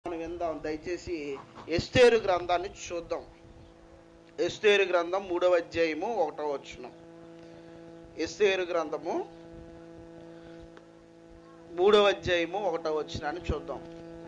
మనం విందాం దయచేసి ఎస్తేరు గ్రంథాన్ని చూద్దాం ఎస్తేరు గ్రంథం మూడవ అధ్యాయము ఒకటో వచ్చును ఎస్తేరు గ్రంథము మూడవ అధ్యాయము ఒకటో వచ్చినాన్ని చూద్దాం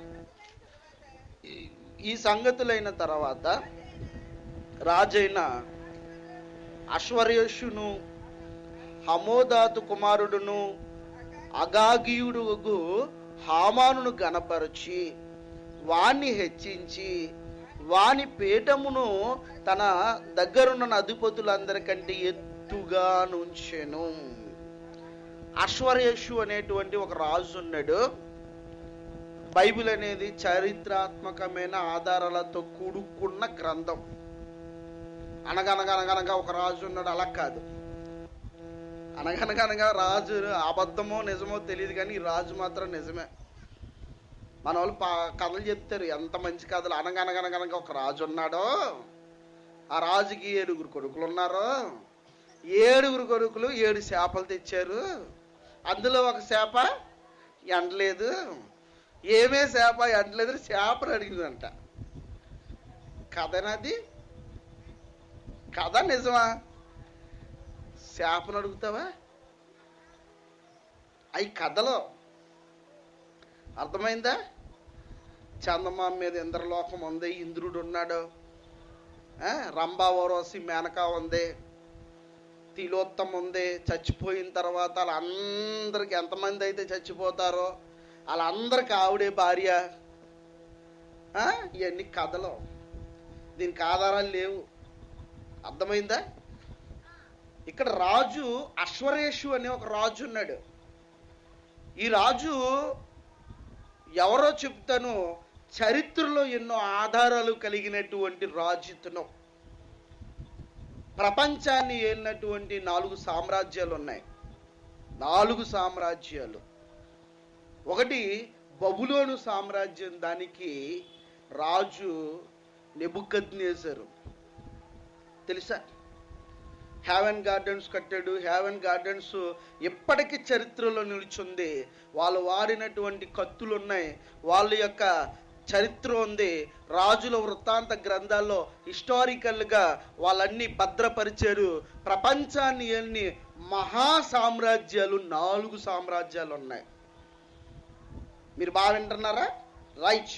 ఈ- ఈ సంగతులైన తర్వాత రాజైన అశ్వర్యషును హమోదాతు కుమారుడును అగాగియుడుగు హామానును గనపరచి వాణ్ణి హెచ్చించి వాని పీఠమును తన దగ్గరున్న అధిపతులందరికంటే ఎత్తుగా నుంచెను అశ్వర్యషు అనేటువంటి ఒక రాజు ఉన్నాడు బైబిల్ అనేది చరిత్రాత్మకమైన ఆధారాలతో కూడుకున్న గ్రంథం అనగనగనగనగా ఒక రాజు ఉన్నాడు అలా కాదు అనగనగనగా రాజు అబద్ధమో నిజమో తెలియదు కానీ ఈ రాజు మాత్రం నిజమే మన వాళ్ళు పా కథలు చెప్తారు ఎంత మంచి కథలు అనగనగనగనగా ఒక రాజు ఉన్నాడో ఆ రాజుకి ఏడుగురు కొడుకులు ఉన్నారు ఏడుగురు కొడుకులు ఏడు చేపలు తెచ్చారు అందులో ఒక చేప ఎండలేదు ఏమే చేప ఎండలేదు చేపలు అడిగిందంట కథనది కథ నిజమా చేపను అడుగుతావా అవి కథలో అర్థమైందా చందమామ మీద ఇంద్రలోకం ఉంది ఇంద్రుడు ఉన్నాడు ఆ, రంభావరోసి మేనక ఉంది తిలోత్తం ఉంది చచ్చిపోయిన తర్వాత వాళ్ళందరికి ఎంతమంది అయితే చచ్చిపోతారో వాళ్ళందరికి ఆవిడే భార్య ఆ, ఇవన్నీ కథలు దీనికి ఆధారాలు లేవు అర్థమైందా ఇక్కడ రాజు అశ్వరేషు అనే ఒక రాజు ఉన్నాడు ఈ రాజు ఎవరో చెప్తాను చరిత్రలో ఎన్నో ఆధారాలు కలిగినటువంటి రాజు ఇతను ప్రపంచాన్ని ఏలినటువంటి నాలుగు సామ్రాజ్యాలు ఉన్నాయి నాలుగు సామ్రాజ్యాలు ఒకటి బబులోను సామ్రాజ్యం దానికి రాజు నెబుకద్నేజరు తెలుసా హ్యావెన్ గార్డెన్స్ కట్టాడు హ్యావెన్ గార్డెన్స్ ఎప్పటికీ చరిత్రలో నిలిచింది వాళ్ళు వాడినటువంటి కత్తులు ఉన్నాయి వాళ్ళ యొక్క చరిత్ర ఉంది రాజుల వృత్తాంత గ్రంథాల్లో హిస్టారికల్గా వాళ్ళన్నీ భద్రపరిచారు ప్రపంచాన్ని ఎన్ని మహా సామ్రాజ్యాలు నాలుగు సామ్రాజ్యాలు ఉన్నాయి మీరు బాగా వింటున్నారా రైట్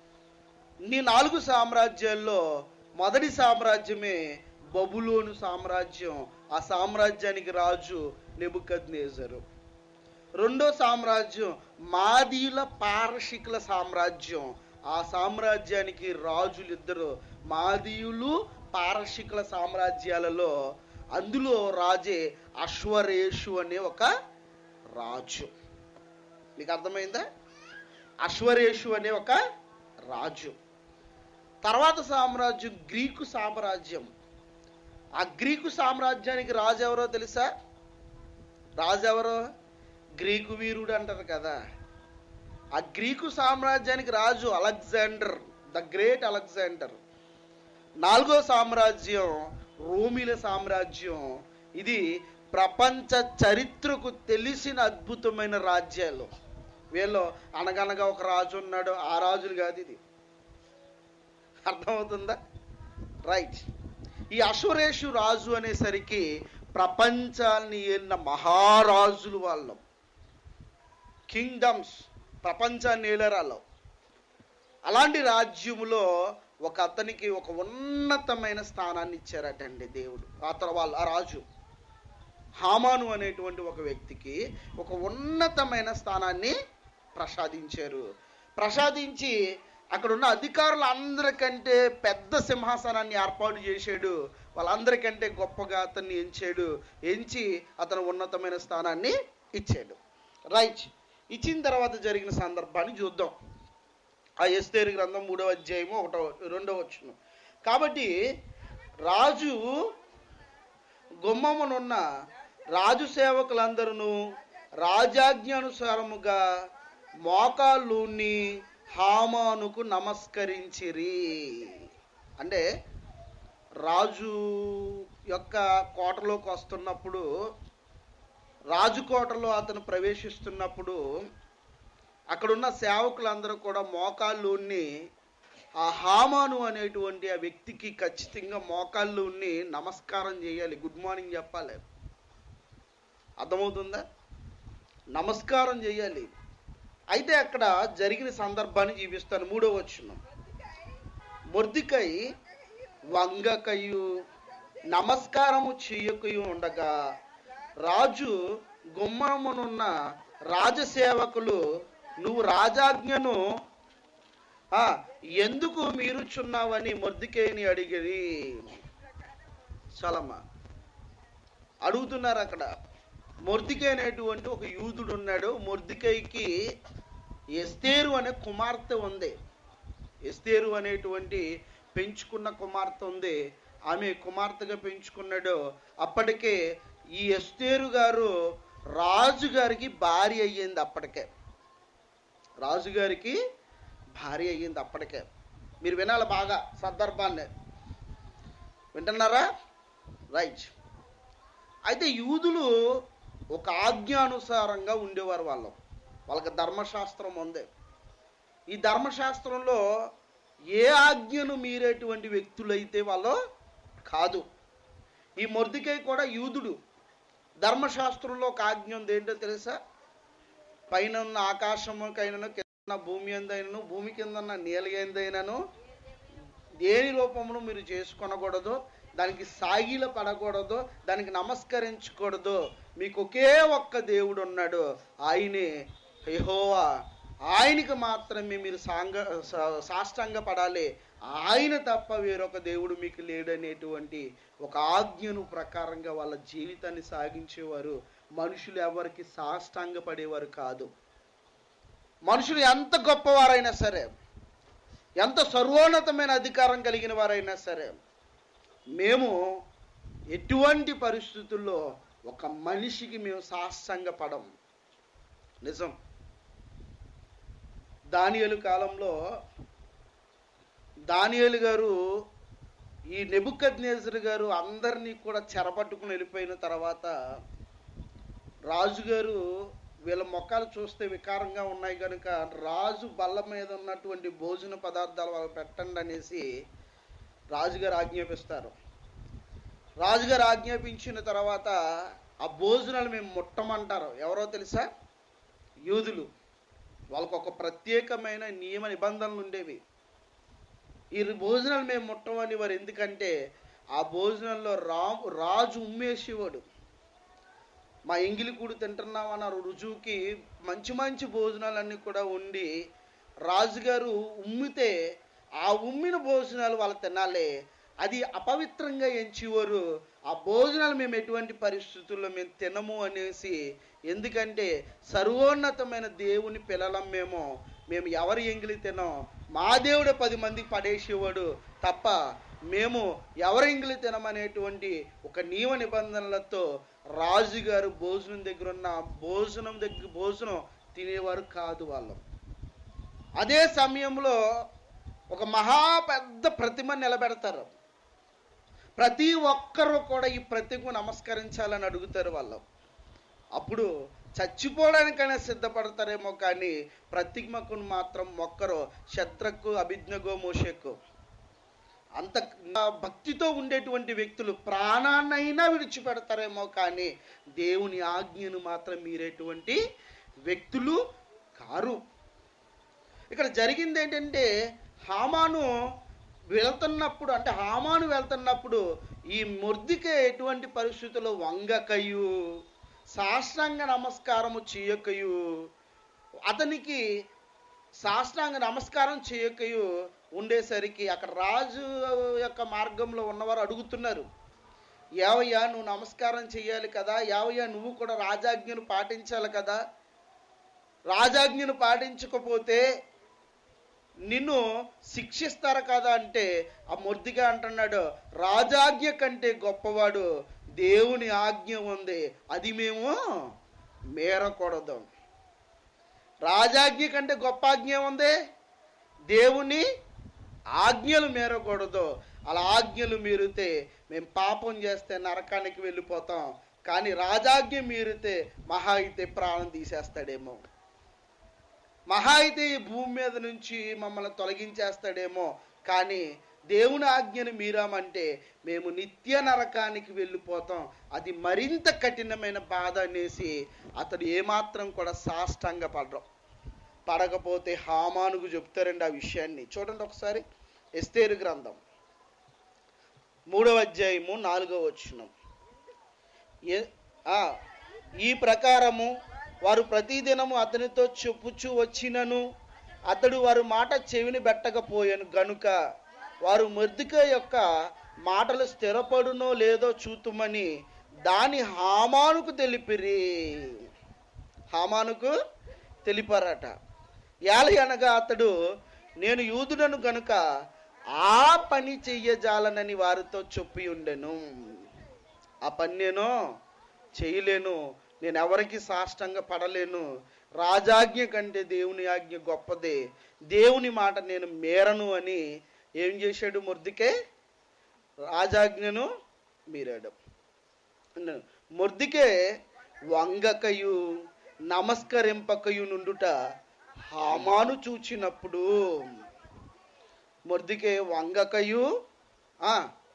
ఈ నాలుగు సామ్రాజ్యాల్లో మొదటి సామ్రాజ్యమే బబులోను సామ్రాజ్యం ఆ సామ్రాజ్యానికి రాజు నెబుకద్నేజరు రెండో సామ్రాజ్యం మాదీల పారశికుల సామ్రాజ్యం ఆ సామ్రాజ్యానికి రాజులు ఇద్దరు మాదీయులు పారశికుల సామ్రాజ్యాలలో అందులో రాజే అశ్వరేషు అనే ఒక రాజు మీకు అర్థమైందా అశ్వరేషు అనే ఒక రాజు తర్వాత సామ్రాజ్యం గ్రీకు సామ్రాజ్యం ఆ గ్రీకు సామ్రాజ్యానికి రాజు ఎవరో తెలుసా రాజు ఎవరో గ్రీకు వీరుడు అంటారు కదా ఆ గ్రీకు సామ్రాజ్యానికి రాజు అలెగ్జాండర్ ద గ్రేట్ అలెగ్జాండర్ నాలుగో సామ్రాజ్యం రోమిల సామ్రాజ్యం ఇది ప్రపంచ చరిత్రకు తెలిసిన అద్భుతమైన రాజ్యాలు వీళ్ళు అనగనగా ఒక రాజు ఉన్నాడు ఆ రాజులు కాదు ఇది అర్థమవుతుందా రైట్ ఈ అశ్వరేషు రాజు అనేసరికి ప్రపంచాన్ని ఏలిన మహారాజులు వాళ్ళు కింగ్డమ్స్ ప్రపంచాన్ని ఏలరాలు అలాంటి రాజ్యములో ఒక అతనికి ఒక ఉన్నతమైన స్థానాన్ని ఇచ్చారటండి దేవుడు అతను వాళ్ళు ఆ రాజు హామాను అనేటువంటి ఒక వ్యక్తికి ఒక ఉన్నతమైన స్థానాన్ని ప్రసాదించారు ప్రసాదించి అక్కడ ఉన్న అధికారులు అందరికంటే పెద్ద సింహాసనాన్ని ఏర్పాటు చేశాడు వాళ్ళందరికంటే గొప్పగా అతన్ని ఎంచాడు ఎంచి అతను ఉన్నతమైన స్థానాన్ని ఇచ్చాడు రైట్ ఇచ్చిన తర్వాత జరిగిన సందర్భాన్ని చూద్దాం ఆ ఎస్తేరు గ్రంథం మూడవ అధ్యాయము ఒకటో రెండవ వచ్చును కాబట్టి రాజు గుమ్మమునున్న రాజు సేవకులందరూ రాజాజ్ఞానుసారముగా మోకాళ్ళుని హామానుకు నమస్కరించిరి అంటే రాజు యొక్క కోటలోకి వస్తున్నప్పుడు రాజు కోటలో అతను ప్రవేశిస్తున్నప్పుడు అక్కడున్న సేవకులందరూ కూడా మోకాళ్ళు ఉన్ని ఆ హామాను అనేటువంటి ఆ వ్యక్తికి ఖచ్చితంగా మోకాళ్ళు ఉన్ని నమస్కారం చేయాలి గుడ్ మార్నింగ్ చెప్పాలి అర్థమవుతుందా నమస్కారం చేయాలి అయితే అక్కడ జరిగిన సందర్భాన్ని చూపిస్తాను మూడో వచ్చిన మొర్దికై వంగకయు నమస్కారము చెయ్యకయు ఉండగా రాజు గుమ్మమునున్న రాజసేవకులు నువ్వు రాజాజ్ఞను ఆ, ఎందుకు మీరుచున్నావని మొర్దికేని అడిగిరి చలమ్మ అడుగుతున్నారు అక్కడ మొర్దికే అనేటువంటి ఒక యూదుడు ఉన్నాడు మొర్దికైకి ఎస్తేరు అనే కుమార్తె ఉంది ఎస్తేరు అనేటువంటి పెంచుకున్న కుమార్తె ఉంది ఆమె కుమార్తెగా పెంచుకున్నాడు అప్పటికే ఈ ఎస్తేరు గారు రాజుగారికి భార్య అయ్యింది అప్పటికే రాజుగారికి భార్య అయ్యింది అప్పటికే మీరు వినాలి బాగా సందర్భాన్ని వింటున్నారా రైట్ అయితే యూదులు ఒక ఆజ్ఞానుసారంగా ఉండేవారు వాళ్ళు వాళ్ళకి ధర్మశాస్త్రం ఉంది ఈ ధర్మశాస్త్రంలో ఏ ఆజ్ఞను మీరేటువంటి వ్యక్తులైతే వాళ్ళు కాదు ఈ మొర్దికై కూడా యూదుడు ధర్మశాస్త్రంలో ఒక ఆజ్ఞ ఉంది ఏంటో తెలుసా పైన ఉన్న ఆకాశముకైనను కింద ఉన్న భూమి ఎందైనను భూమి కింద ఉన్న నీల ఎందైనను దేని రూపమును మీరు చేసుకొనకూడదు దానికి సాగిల పడకూడదు దానికి నమస్కరించకూడదు మీకు ఒకే ఒక్క దేవుడు ఉన్నాడు ఆయనే యెహోవా ఆయనకి మాత్రమే మీరు సాంగ సా- సాష్టాంగ పడాలి ఆయన తప్ప వేరొక దేవుడు మీకు లేడనేటువంటి ఒక ఆజ్ఞను ప్రకారంగా వాళ్ళ జీవితాన్ని సాగించేవారు మనుషులు ఎవరికి సాష్టాంగ పడేవారు కాదు మనుషులు ఎంత గొప్పవారైనా సరే ఎంత సర్వోన్నతమైన అధికారం కలిగిన వారైనా సరే మేము ఎటువంటి పరిస్థితుల్లో ఒక మనిషికి మేము సాష్టంగ పడం నిజం దానియలు కాలంలో దానియలు గారు ఈ నెబుకద్నేజర్ గారు అందరినీ కూడా చెరపట్టుకుని వెళ్ళిపోయిన తర్వాత రాజుగారు వీళ్ళ మొక్కలు చూస్తే వికారంగా ఉన్నాయి కనుక రాజు బల్ల మీద ఉన్నటువంటి భోజన పదార్థాలు వాళ్ళకి పెట్టండి అనేసి రాజుగారు ఆజ్ఞాపిస్తారు రాజుగారు ఆజ్ఞాపించిన తర్వాత ఆ భోజనాలు మేము ముట్టమంటారు ఎవరో తెలుసా యూదులు వాళ్ళకు ఒక ప్రత్యేకమైన నియమ నిబంధనలు ఉండేవి ఈ భోజనాలు మేము ముట్టమని వారు ఎందుకంటే ఆ భోజనంలో రా రాజు ఉమ్మేసేవాడు మా ఎంగిలి కూడు తింటున్నామన్న రుజువుకి మంచి మంచి భోజనాలన్నీ కూడా ఉండి రాజుగారు ఉమ్మితే ఆ ఉమ్మిన భోజనాలు వాళ్ళు తినాలి అది అపవిత్రంగా ఎంచేవారు ఆ భోజనాలు మేము ఎటువంటి పరిస్థితుల్లో మేము తినము అనేసి ఎందుకంటే సర్వోన్నతమైన దేవుని పిల్లలం మేము మేము ఎవరి ఎంగిలి తినాం మా దేవుడే పది మందికి పడేసేవాడు తప్ప మేము ఎవరి ఎంగిలి తినమనేటువంటి ఒక నియమ నిబంధనలతో రాజుగారు భోజనం దగ్గర ఉన్న భోజనం దగ్గర భోజనం తినేవారు కాదు వాళ్ళు అదే సమయంలో ఒక మహా పెద్ద ప్రతిమ నిలబెడతారు ప్రతి ఒక్కరూ కూడా ఈ ప్రతిమకు నమస్కరించాలని అడుగుతారు వాళ్ళు అప్పుడు చచ్చిపోవడానికైనా సిద్ధపడతారేమో కానీ ప్రతిమకును మాత్రం మొక్కరు శత్రకు అభిజ్ఞగో మోషకు అంత భక్తితో ఉండేటువంటి వ్యక్తులు ప్రాణాన్నైనా విడిచిపెడతారేమో కానీ దేవుని ఆజ్ఞను మాత్రం మీరేటువంటి వ్యక్తులు కారు ఇక్కడ జరిగింది ఏంటంటే హామాను వెళ్తున్నప్పుడు అంటే హామాను వెళ్తున్నప్పుడు ఈ మొర్దికే ఎటువంటి పరిస్థితుల్లో వంగకయు సాష్టాంగ నమస్కారము చేయకయు అతనికి సాష్టాంగ నమస్కారం చేయకయు ఉండేసరికి అక్కడ రాజు యొక్క మార్గంలో ఉన్నవారు అడుగుతున్నారు ఏవయ్యా నువ్వు నమస్కారం చేయాలి కదా ఏవయ్యా నువ్వు కూడా రాజాజ్ఞను పాటించాలి కదా రాజాజ్ఞను పాటించకపోతే నిన్ను శిక్షిస్తారు కదా అంటే ఆ మొర్దిగా అంటున్నాడు రాజాజ్ఞ కంటే గొప్పవాడు దేవుని ఆజ్ఞ ఉంది అది మేము మేరకూడదు రాజాజ్ఞ కంటే గొప్ప ఆజ్ఞ ఉంది దేవుని ఆజ్ఞలు మేరకూడదు అలా ఆజ్ఞలు మీరితే మేము పాపం చేస్తే నరకానికి వెళ్ళిపోతాం కానీ రాజాజ్ఞ మీరితే మహా అయితే ప్రాణం తీసేస్తాడేమో మహా అయితే ఈ భూమి మీద నుంచి మమ్మల్ని తొలగించేస్తాడేమో కానీ దేవుని ఆజ్ఞను మీరామంటే మేము నిత్య నరకానికి వెళ్ళిపోతాం అది మరింత కఠినమైన బాధ అనేసి అతడు ఏమాత్రం కూడా సాష్టంగా పడరు పడకపోతే హామానుకు చెప్తారండి ఆ విషయాన్ని చూడండి ఒకసారి ఎస్తేరు గ్రంథం మూడవ అధ్యాయము నాలుగవ వచనం ఏ ఆ, ఈ ప్రకారము వారు ప్రతిదినము అతనితో చెప్పుచు వచ్చినను అతడు వారి మాట చెవిని పెట్టకపోయాను గనుక వారు మొద్దిక యొక్క మాటలు స్థిరపడునో లేదో చూతుమని దాని హామానుకు తెలిపిరి హామానుకు తెలిపారట ఏలి అనగా అతడు నేను యూదుడను గనుక ఆ పని చెయ్యజాలనని వారితో చెప్పి ఉండెను ఆ పని నేను చేయలేను నేను ఎవరికి సాష్టంగా పడలేను రాజాజ్ఞ కంటే దేవుని ఆజ్ఞ గొప్పదే దేవుని మాట నేను మేరను అని ఏం చేశాడు ముర్దికే రాజాజ్ఞను మీరాడు ముర్దికే వంగకయు నమస్కరింపకయు నుండుట హామాను చూచినప్పుడు ముర్దికే వంగకయు ఆ,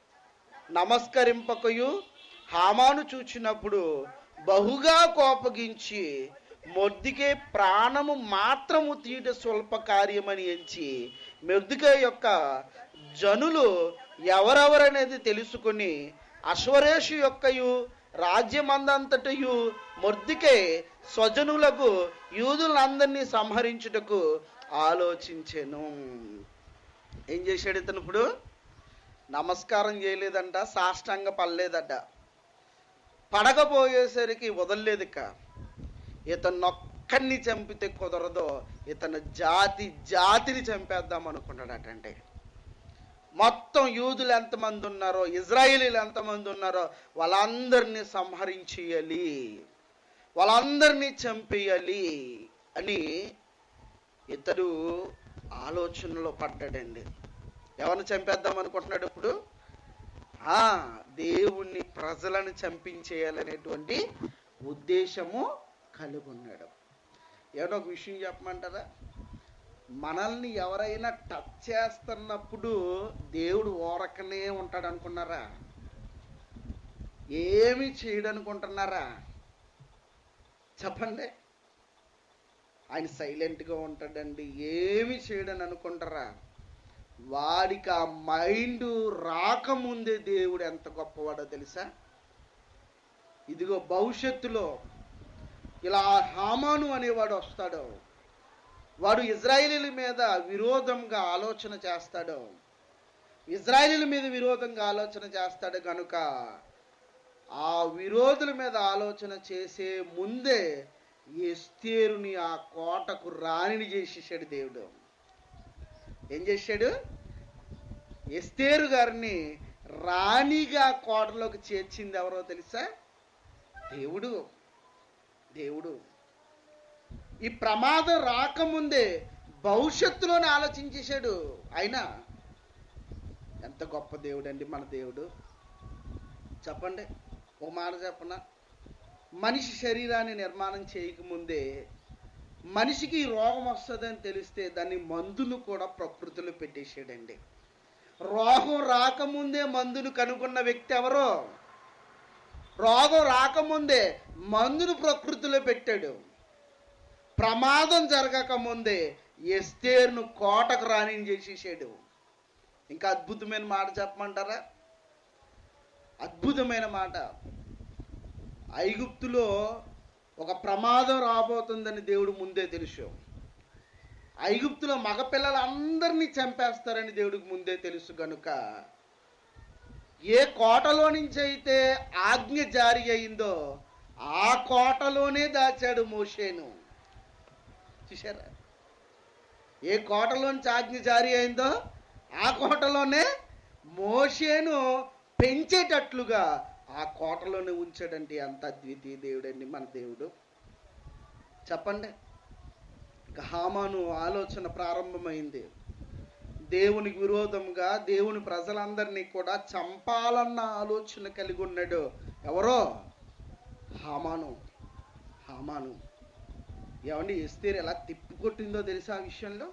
నమస్కరింపకయు హామాను చూచినప్పుడు బహుగా కోపగించి మొద్దికే ప్రాణము మాత్రము తీట స్వల్ప కార్యమని ఎంచి మొద్దికే యొక్క జనులు ఎవరెవరనేది తెలుసుకొని అశ్వరేషు యొక్కయు రాజ్యమందంతటయు మొర్దికే స్వజనులకు యూదులందరినీ సంహరించుటకు ఆలోచించెను ఏం చేశాడు ఇతను ఇప్పుడు నమస్కారం చేయలేదంట సాష్టాంగ పడలేదట పడకపోయేసరికి వదలలేదు ఇక ఇతను ఒక్కడిని చంపితే కుదరదో ఇతను జాతి జాతిని చంపేద్దాం అనుకున్నాడట అంటే మొత్తం యూదులు ఎంతమంది ఉన్నారో ఇజ్రాయిలీలు ఎంతమంది ఉన్నారో వాళ్ళందరినీ సంహరించేయాలి వాళ్ళందరినీ చంపేయాలి అని ఇతడు ఆలోచనలో పడ్డాడండి ఎవరిని చంపేద్దాం అనుకుంటున్నాడు ఇప్పుడు ఆ దేవుణ్ణి ప్రజలను చంపించేయాలనేటువంటి ఉద్దేశము కలిగి ఉన్నాడు ఏమన్నా ఒక విషయం చెప్పమంటారా మనల్ని ఎవరైనా టచ్ చేస్తున్నప్పుడు దేవుడు ఓరకనే ఉంటాడు అనుకున్నారా ఏమి చేయడు అనుకుంటున్నారా చెప్పండి ఆయన సైలెంట్గా ఉంటాడండి ఏమి చేయడని అనుకుంటారా వాడికి ఆ మైండ్ రాకముందే దేవుడు ఎంత గొప్పవాడో తెలుసా ఇదిగో భవిష్యత్తులో ఇలా హామాను అనేవాడు వస్తాడు వాడు ఇజ్రాయిలీల మీద విరోధంగా ఆలోచన చేస్తాడు ఇజ్రాయిలీల మీద విరోధంగా ఆలోచన చేస్తాడు కనుక ఆ విరోధుల మీద ఆలోచన చేసే ముందే ఎస్తేరుని ఆ కోటకు రాణిని చేసేసాడు దేవుడు ఏం చేశాడు ఎస్తేరు గారిని రాణిగా కోటలోకి చేర్చింది ఎవరో తెలుసా దేవుడు దేవుడు ఈ ప్రమాదం రాకముందే భవిష్యత్తులోనే ఆలోచించేశాడు అయినా ఎంత గొప్ప దేవుడు అండి మన దేవుడు చెప్పండి ఒక మాట చెప్పన మనిషి శరీరాన్ని నిర్మాణం చేయకముందే మనిషికి ఈ రోగం వస్తుందని తెలిస్తే దాన్ని మందును కూడా ప్రకృతిలో పెట్టేసాడండి రోగం రాకముందే మందును కనుగొన్న వ్యక్తి ఎవరో రోగం రాకముందే మందును ప్రకృతిలో పెట్టాడు ప్రమాదం జరగక ముందే ఎస్తేర్ను కోటకు రాణిని చేసేసాడు ఇంకా అద్భుతమైన మాట చెప్పమంటారా అద్భుతమైన మాట ఐగుప్తులో ఒక ప్రమాదం రాబోతుందని దేవుడు ముందే తెలుసు ఐగుప్తులో మగపిల్లలందరినీ చంపేస్తారని దేవుడికి ముందే తెలుసు గనుక ఏ కోటలో నుంచి అయితే ఆజ్ఞ జారీ అయిందో ఆ కోటలోనే దాచాడు మోషేను చూసారా ఏ కోటలోంచి ఆజ్ఞ జారీ అయిందో ఆ కోటలోనే మోషేను పెంచేటట్లుగా ఆ కోటలోనే ఉంచాడంటే అంత అద్వితీయ దేవుడండి మన దేవుడు చెప్పండి ఇక హామాను ఆలోచన ప్రారంభమైంది దేవునికి విరోధంగా దేవుని ప్రజలందరినీ కూడా చంపాలన్న ఆలోచన కలిగి ఉన్నాడు ఎవరో హామాను హామాను ఏమండి ఎస్తేరు ఎలా తిప్పికొట్టిందో తెలుసా ఆ విషయంలో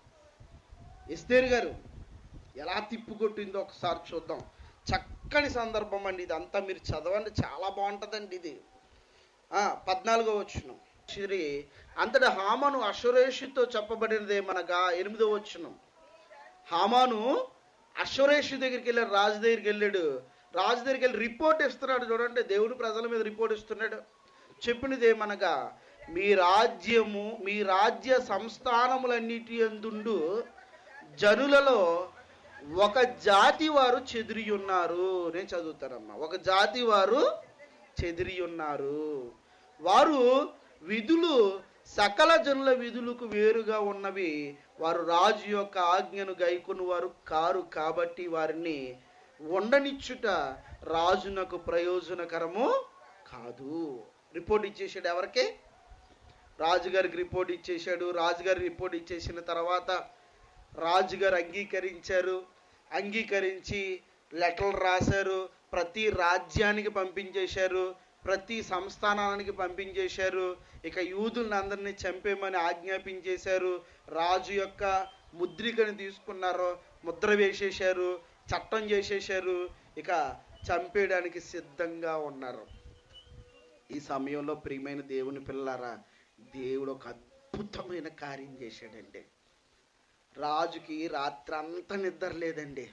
ఎస్తేరు గారు ఎలా తిప్పికొట్టిందో ఒకసారి చూద్దాం చక్కని సందర్భం అండి ఇదంతా మీరు చదవండి చాలా బాగుంటుందండి ఇది ఆ, పద్నాలుగో వచ్చును శ్రీ అంతటి హామను అశ్వరేషుతో చెప్పబడినది ఏమనగా ఎనిమిదో వచ్చును హామాను అశ్వరేషు దగ్గరికి వెళ్ళాడు రాజు దగ్గరికి వెళ్ళాడు రాజు దగ్గరికి వెళ్ళి రిపోర్ట్ ఇస్తున్నాడు చూడండి దేవుడు ప్రజల మీద రిపోర్ట్ ఇస్తున్నాడు చెప్పినది ఏమనగా మీ రాజ్యము మీ రాజ్య సంస్థానములన్నిటి ఎందుండు జనులలో ఒక జాతి వారు చెదిరి ఉన్నారు నేను చదువుతానమ్మా ఒక జాతి వారు చెదిరి ఉన్నారు వారు విధులు సకల జనుల విధులకు వేరుగా ఉన్నవి వారు రాజు యొక్క ఆజ్ఞను గైకుని వారు కారు కాబట్టి వారిని ఉండనిచ్చుట రాజునకు ప్రయోజనకరము కాదు రిపోర్ట్ ఇచ్చేసాడు ఎవరికి రాజుగారికి రిపోర్ట్ ఇచ్చేశాడు రాజుగారి రిపోర్ట్ ఇచ్చేసిన తర్వాత రాజుగారు అంగీకరించారు అంగీకరించి లెటర్లు రాశారు ప్రతి రాజ్యానికి పంపించేశారు ప్రతి సంస్థానానికి పంపించేశారు ఇక యూదులను అందరినీ చంపేమని ఆజ్ఞాపించేశారు రాజు యొక్క ముద్రికని తీసుకున్నారు ముద్ర వేసేశారు చట్టం చేసేశారు ఇక చంపేయడానికి సిద్ధంగా ఉన్నారు ఈ సమయంలో ప్రియమైన దేవుని పిల్లలారా దేవుడు ఒక అద్భుతమైన కార్యం చేశాడండి రాజుకి రాత్రంతా నిద్ర లేదండి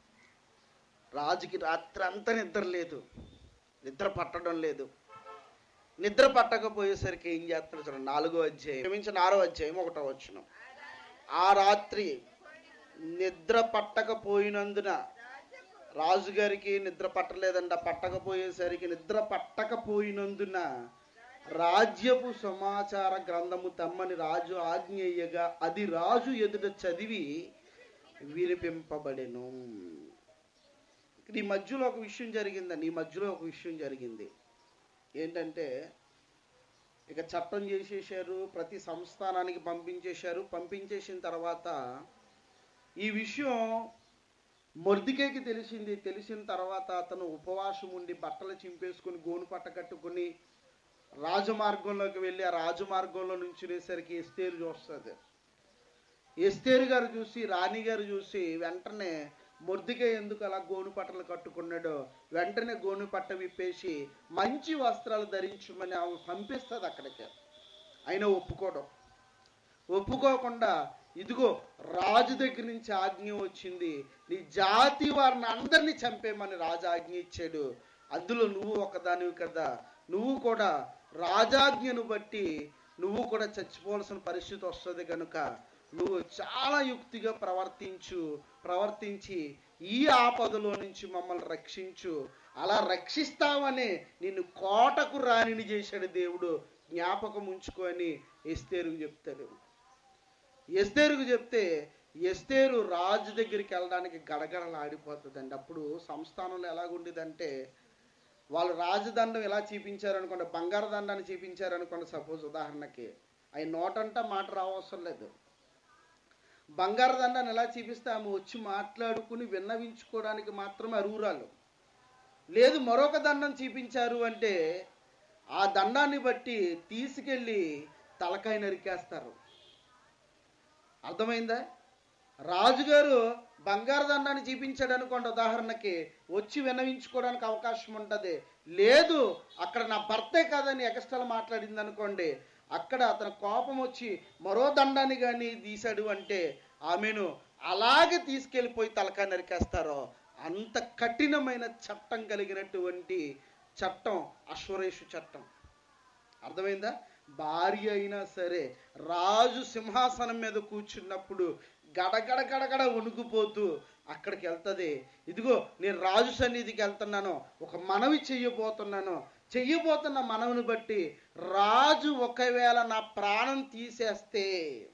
రాజుకి రాత్రంతా నిద్ర లేదు నిద్ర పట్టడం లేదు నిద్ర పట్టకపోయేసరికి ఏం చేస్తాడు చూడండి నాలుగో అధ్యాయం క్షమించిన ఆరో అధ్యాయం ఒకటో వచ్చిన ఆ రాత్రి నిద్ర పట్టకపోయినందున రాజుగారికి నిద్ర పట్టలేదంట పట్టకపోయేసరికి నిద్ర పట్టకపోయినందున రాజ్యపు సమాచార గ్రంథము తమ్మని రాజు ఆజ్ఞేయగా అది రాజు ఎదుట చదివి వినిపింపబడెను ఇక్కడ ఈ మధ్యలో ఒక విషయం జరిగిందండి ఈ మధ్యలో ఒక విషయం జరిగింది ఏంటంటే ఇక చట్టం చేసేసారు ప్రతి సంస్థానానికి పంపించేశారు పంపించేసిన తర్వాత ఈ విషయం మొర్దికేకి తెలిసింది తెలిసిన తర్వాత అతను ఉపవాసం ఉండి బట్టలు చింపేసుకుని గోను పట్ట కట్టుకుని రాజమార్గంలోకి వెళ్ళి ఆ రాజమార్గంలో నుంచునేసరికి ఎస్తేరు చూస్తుంది ఎస్తేరు గారు చూసి రాణి గారు చూసి వెంటనే మొర్దికే ఎందుకు అలా గోను పట్టలు కట్టుకున్నాడో వెంటనే గోను పట్ట విప్పేసి మంచి వస్త్రాలు ధరించమని ఆమె పంపిస్తుంది అక్కడికి అయినా ఒప్పుకోవడం ఒప్పుకోకుండా ఇదిగో రాజు దగ్గర నుంచి ఆజ్ఞ వచ్చింది నీ జాతి వారిని అందరినీ చంపేమని రాజు ఆజ్ఞ ఇచ్చాడు అందులో నువ్వు ఒకదానివి కదా నువ్వు కూడా రాజాజ్ఞను బట్టి నువ్వు కూడా చచ్చిపోవాల్సిన పరిస్థితి వస్తుంది కనుక నువ్వు చాలా యుక్తిగా ప్రవర్తించు ప్రవర్తించి ఈ ఆపదలో నుంచి మమ్మల్ని రక్షించు అలా రక్షిస్తావనే నిన్ను కోటకు రాణిని చేశాడు దేవుడు జ్ఞాపకం ఉంచుకొని ఎస్తేరుకు చెప్తాడు ఎస్తేరుకు చెప్తే ఎస్తేరు రాజు దగ్గరికి వెళ్ళడానికి గడగడలు ఆడిపోతుందండి అప్పుడు సంస్థానంలో ఎలాగుండేదంటే వాళ్ళు రాజదండం ఎలా చూపించారు అనుకోండి బంగారు దండాన్ని చూపించారు అనుకోండి సపోజ్ ఉదాహరణకి అవి నోటంట మాట రావసరం లేదు బంగారు దండాన్ని ఎలా చూపిస్తే ఆమె వచ్చి మాట్లాడుకుని విన్నవించుకోవడానికి మాత్రమే అరువురాలు లేదు మరొక దండం చూపించారు అంటే ఆ దండాన్ని బట్టి తీసుకెళ్ళి తలకాయ నరికేస్తారు అర్థమైందా రాజుగారు బంగారు దండాన్ని చూపించాడు అనుకోండి ఉదాహరణకి వచ్చి విన్నవించుకోవడానికి అవకాశం ఉంటుంది లేదు అక్కడ నా భర్తే కాదని ఎక్స్ట్రాలు మాట్లాడింది అనుకోండి అక్కడ అతని కోపం వచ్చి మరో దండాన్ని కానీ తీశాడు అంటే ఆమెను అలాగే తీసుకెళ్ళిపోయి తలకాయ నరికేస్తారో అంత కఠినమైన చట్టం కలిగినటువంటి చట్టం అశ్వరేషు చట్టం అర్థమైందా భార్య అయినా సరే రాజు సింహాసనం మీద కూర్చున్నప్పుడు గడగడ గడగడ వణుకుపోతూ అక్కడికి వెళ్తుంది ఇదిగో నేను రాజు సన్నిధికి వెళ్తున్నాను ఒక మనవి చెయ్యబోతున్నాను చెయ్యబోతున్న మనవిని బట్టి రాజు ఒకవేళ నా ప్రాణం తీసేస్తే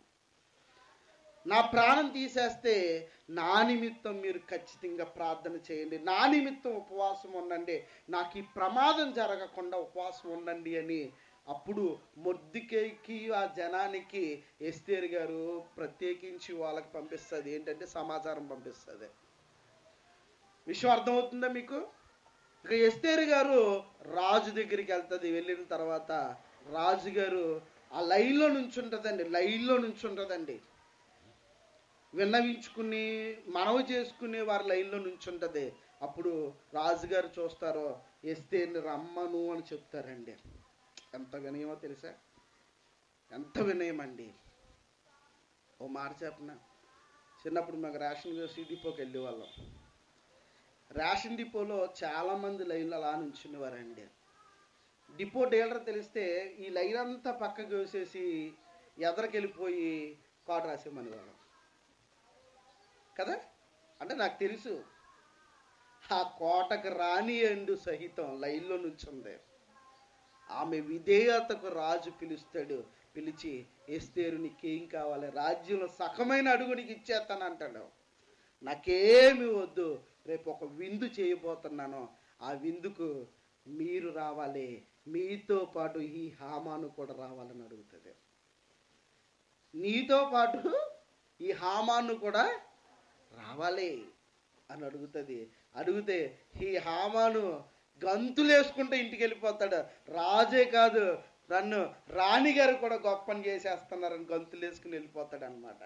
నా ప్రాణం తీసేస్తే నా నిమిత్తం మీరు ఖచ్చితంగా ప్రార్థన చేయండి నా నిమిత్తం ఉపవాసం ఉండండి నాకు ఈ ప్రమాదం జరగకుండా ఉపవాసం ఉండండి అని అప్పుడు మొద్దికేకి ఆ జనానికి ఎస్తేరు గారు ప్రత్యేకించి వాళ్ళకి పంపిస్తుంది ఏంటంటే సమాచారం పంపిస్తుంది విషయం అర్థమవుతుందా మీకు ఇక ఎస్తేరు గారు రాజు దగ్గరికి వెళ్తుంది వెళ్ళిన తర్వాత రాజుగారు ఆ లైన్లో నుంచి ఉంటుందండి లైన్లో నుంచి ఉంటుందండి విన్నవించుకుని మనవి చేసుకునే వారి లైన్లో నుంచి ఉంటుంది అప్పుడు రాజుగారు చూస్తారో ఎస్తేని రమ్మను అని చెప్తారండి ఎంత వినయమో తెలుసా ఎంత వినయం అండి ఓ మాట చెప్పనా చిన్నప్పుడు మాకు రేషన్ వేసి డిపోకి వెళ్ళేవాళ్ళం రేషన్ డిపోలో చాలామంది లైన్లు అలా నుంచునేవారండి డిపో డీలర్ తెలిస్తే ఈ లైన్ అంతా పక్కకు వేసేసి ఎదరికెళ్ళిపోయి కార్డు రాసేమని వాళ్ళం కదా అంటే నాకు తెలుసు ఆ కోటకు రాని ఎండు సహితం లైన్లో నుంచుంది ఆమె విధేయతకు రాజు పిలుస్తాడు పిలిచి ఎస్తేరు నీకేం కావాలి రాజ్యంలో సగమైన అడుగు నీకు ఇచ్చేస్తాను అంటాడు నాకేమి వద్దు రేపు ఒక విందు చేయబోతున్నాను ఆ విందుకు మీరు రావాలి మీతో పాటు ఈ హామాను కూడా రావాలని అడుగుతుంది నీతో పాటు ఈ హామాను కూడా రావాలి అని అడుగుతుంది అడిగితే ఈ హామాను గంతులేసుకుంటే ఇంటికి వెళ్ళిపోతాడు రాజే కాదు నన్ను రాణిగారు కూడా గొప్పని చేసేస్తున్నారని గంతులు వేసుకుని వెళ్ళిపోతాడు అనమాట